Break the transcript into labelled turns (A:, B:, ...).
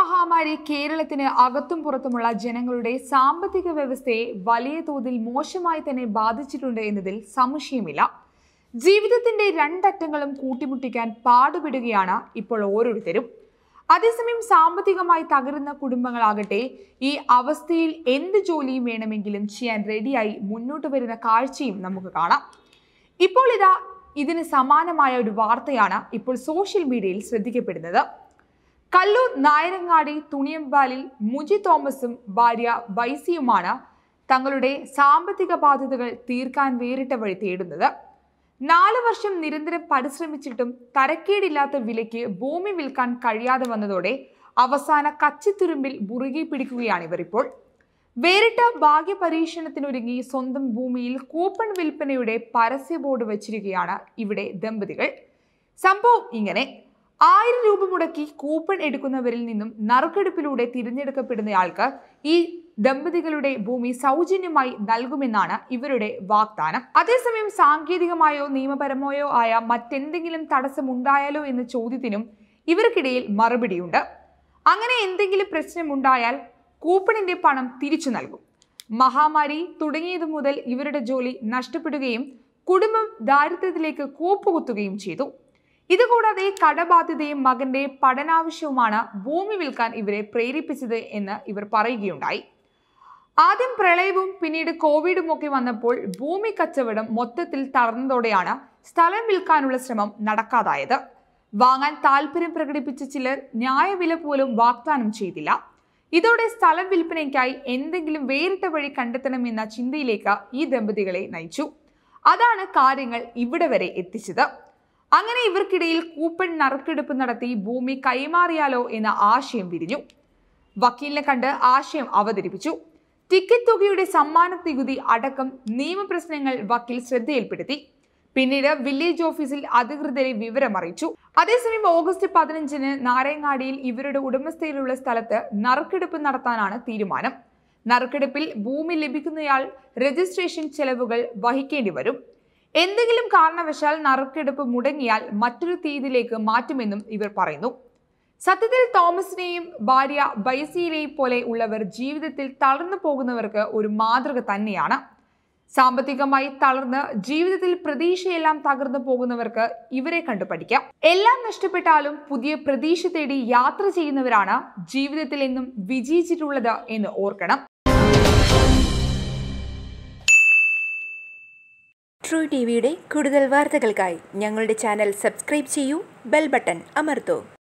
A: മഹാമാരി കേരളത്തിന് അകത്തും പുറത്തുമുള്ള ജനങ്ങളുടെ സാമ്പത്തിക വ്യവസ്ഥയെ വലിയ തോതിൽ മോശമായി തന്നെ ബാധിച്ചിട്ടുണ്ട് എന്നതിൽ സംശയമില്ല ജീവിതത്തിന്റെ രണ്ടറ്റങ്ങളും കൂട്ടിമുട്ടിക്കാൻ പാടുപെടുകയാണ് ഇപ്പോൾ ഓരോരുത്തരും അതേസമയം സാമ്പത്തികമായി തകരുന്ന കുടുംബങ്ങളാകട്ടെ ഈ അവസ്ഥയിൽ എന്ത് ജോലിയും വേണമെങ്കിലും ചെയ്യാൻ റെഡിയായി മുന്നോട്ട് വരുന്ന കാഴ്ചയും നമുക്ക് കാണാം ഇപ്പോൾ ഇതാ ഇതിന് സമാനമായ ഒരു വാർത്തയാണ് ഇപ്പോൾ സോഷ്യൽ മീഡിയയിൽ ശ്രദ്ധിക്കപ്പെടുന്നത് കല്ലൂർ നായരങ്ങാടി തുണിയമ്പാലിൽ മുജി തോമസും ഭാര്യ ബൈസിയുമാണ് തങ്ങളുടെ സാമ്പത്തിക ബാധ്യതകൾ തീർക്കാൻ വേറിട്ട വഴി തേടുന്നത് നാല് വർഷം നിരന്തരം പരിശ്രമിച്ചിട്ടും തരക്കേടില്ലാത്ത വിലയ്ക്ക് ഭൂമി വിൽക്കാൻ കഴിയാതെ വന്നതോടെ അവസാന കച്ചിത്തുരുമ്പിൽ മുറുകെ പിടിക്കുകയാണ് ഇവർ ഇപ്പോൾ വേറിട്ട ഭാഗ്യ പരീക്ഷണത്തിനൊരുങ്ങി സ്വന്തം ഭൂമിയിൽ കൂപ്പൺ വിൽപ്പനയുടെ പരസ്യ ബോർഡ് വച്ചിരിക്കുകയാണ് ഇവിടെ ദമ്പതികൾ സംഭവം ഇങ്ങനെ ആയിരം രൂപ മുടക്കി കൂപ്പൺ എടുക്കുന്നവരിൽ നിന്നും നറുക്കെടുപ്പിലൂടെ തിരഞ്ഞെടുക്കപ്പെടുന്നയാൾക്ക് ഈ ദമ്പതികളുടെ ഭൂമി സൗജന്യമായി നൽകുമെന്നാണ് ഇവരുടെ വാഗ്ദാനം അതേസമയം സാങ്കേതികമായോ നിയമപരമായോ ആയ മറ്റെന്തെങ്കിലും തടസ്സമുണ്ടായാലോ എന്ന ചോദ്യത്തിനും ഇവർക്കിടയിൽ മറുപടിയുണ്ട് അങ്ങനെ എന്തെങ്കിലും പ്രശ്നമുണ്ടായാൽ കൂപ്പണിന്റെ പണം തിരിച്ചു നൽകും മഹാമാരി തുടങ്ങിയതു മുതൽ ഇവരുടെ ജോലി നഷ്ടപ്പെടുകയും കുടുംബം ദാരിദ്ര്യത്തിലേക്ക് കൂപ്പുകുത്തുകയും ചെയ്തു ഇതുകൂടാതെ കടബാധ്യതയും മകന്റെ പഠനാവശ്യവുമാണ് ഭൂമി വിൽക്കാൻ ഇവരെ പ്രേരിപ്പിച്ചത് എന്ന് ഇവർ പറയുകയുണ്ടായി ആദ്യം പ്രളയവും പിന്നീട് കോവിഡും ഒക്കെ വന്നപ്പോൾ ഭൂമി കച്ചവടം മൊത്തത്തിൽ തളർന്നതോടെയാണ് സ്ഥലം വിൽക്കാനുള്ള ശ്രമം നടക്കാതായത് വാങ്ങാൻ താല്പര്യം പ്രകടിപ്പിച്ച ചിലർ ന്യായവില പോലും വാഗ്ദാനം ചെയ്തില്ല ഇതോടെ സ്ഥലം വിൽപ്പനയ്ക്കായി എന്തെങ്കിലും വേറിട്ട വഴി കണ്ടെത്തണമെന്ന ചിന്തയിലേക്ക് ഈ ദമ്പതികളെ നയിച്ചു അതാണ് കാര്യങ്ങൾ ഇവിടെ വരെ എത്തിച്ചത് അങ്ങനെ ഇവർക്കിടയിൽ കൂപ്പൺ നറുക്കെടുപ്പ് നടത്തി ഭൂമി കൈമാറിയാലോ എന്ന ആശയം വിരിഞ്ഞു വക്കീലിനെ കണ്ട് ആശയം അവതരിപ്പിച്ചു ടിക്കറ്റ് തുകയുടെ സമ്മാന നികുതി അടക്കം നിയമപ്രശ്നങ്ങൾ വക്കീൽ ശ്രദ്ധയിൽപ്പെടുത്തി പിന്നീട് വില്ലേജ് ഓഫീസിൽ അധികൃതരെ വിവരം അറിയിച്ചു അതേസമയം ഓഗസ്റ്റ് പതിനഞ്ചിന് നാരയങ്ങാടിയിൽ ഇവരുടെ ഉടമസ്ഥയിലുള്ള സ്ഥലത്ത് നറുക്കെടുപ്പ് നടത്താനാണ് തീരുമാനം നറുക്കെടുപ്പിൽ ഭൂമി ലഭിക്കുന്നയാൾ രജിസ്ട്രേഷൻ ചെലവുകൾ വഹിക്കേണ്ടി വരും എന്തെങ്കിലും കാരണവശാൽ നറുക്കെടുപ്പ് മുടങ്ങിയാൽ മറ്റൊരു തീയതിയിലേക്ക് മാറ്റുമെന്നും ഇവർ പറയുന്നു സത്യത്തിൽ തോമസിനെയും ഭാര്യ ബൈസിയിലെയും പോലെ ഉള്ളവർ ജീവിതത്തിൽ തളർന്നു പോകുന്നവർക്ക് ഒരു മാതൃക തന്നെയാണ് സാമ്പത്തികമായി തളർന്ന് ജീവിതത്തിൽ പ്രതീക്ഷയെല്ലാം തകർന്നു പോകുന്നവർക്ക് ഇവരെ കണ്ടു പഠിക്കാം എല്ലാം നഷ്ടപ്പെട്ടാലും പുതിയ പ്രതീക്ഷ തേടി യാത്ര ചെയ്യുന്നവരാണ് ജീവിതത്തിൽ എന്നും വിജയിച്ചിട്ടുള്ളത് എന്ന് ഓർക്കണം
B: ട്രൂ ടി വിയുടെ കൂടുതൽ വാർത്തകൾക്കായി ഞങ്ങളുടെ ചാനൽ സബ്സ്ക്രൈബ് ചെയ്യൂ ബെൽ ബട്ടൺ അമർത്തൂ